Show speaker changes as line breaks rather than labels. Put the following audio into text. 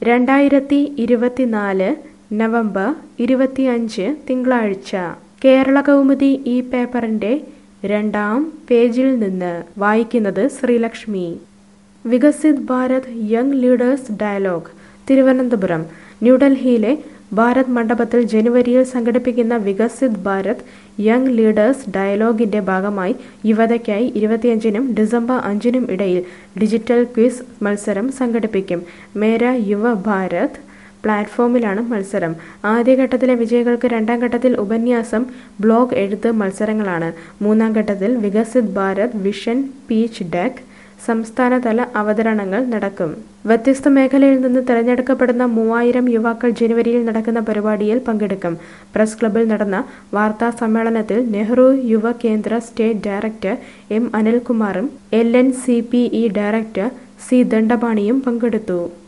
രണ്ടായിരത്തി ഇരുപത്തിനാല് നവംബർ ഇരുപത്തിയഞ്ച് തിങ്കളാഴ്ച കേരള കൗമുദി ഈ പേപ്പറിന്റെ രണ്ടാം പേജിൽ നിന്ന് വായിക്കുന്നത് Sreelakshmi Viksit Bharat young leaders dialogue Thiruvananthapuram ന്യൂഡൽഹിയിലെ ഭാരത് മണ്ഡപത്തിൽ ജനുവരിയിൽ സംഘടിപ്പിക്കുന്ന വികസിത് ഭാരത് യങ് ലീഡേഴ്സ് ഡയലോഗിന്റെ ഭാഗമായി യുവതയ്ക്കായി ഇരുപത്തിയഞ്ചിനും ഡിസംബർ അഞ്ചിനും ഇടയിൽ ഡിജിറ്റൽ ക്വിസ് മത്സരം സംഘടിപ്പിക്കും മേര യുവ ഭാരത് പ്ലാറ്റ്ഫോമിലാണ് മത്സരം ആദ്യഘട്ടത്തിലെ വിജയികൾക്ക് രണ്ടാം ഘട്ടത്തിൽ ഉപന്യാസം ബ്ലോഗ് എഴുത്ത് മത്സരങ്ങളാണ് മൂന്നാം ഘട്ടത്തിൽ Viksit Bharat vision pitch deck സംസ്ഥാനതല അവതരണങ്ങൾ നടക്കും വ്യത്യസ്ത മേഖലയിൽ നിന്ന് തിരഞ്ഞെടുക്കപ്പെടുന്ന മൂവായിരം യുവാക്കൾ ജനുവരിയിൽ നടക്കുന്ന പരിപാടിയിൽ പങ്കെടുക്കും പ്രസ് ക്ലബിൽ നടന്ന വാർത്താ സമ്മേളനത്തിൽ Nehru Yuva Kendra state director M അനിൽകുമാറും L N C P E director C ദണ്ഡപാണിയും പങ്കെടുത്തു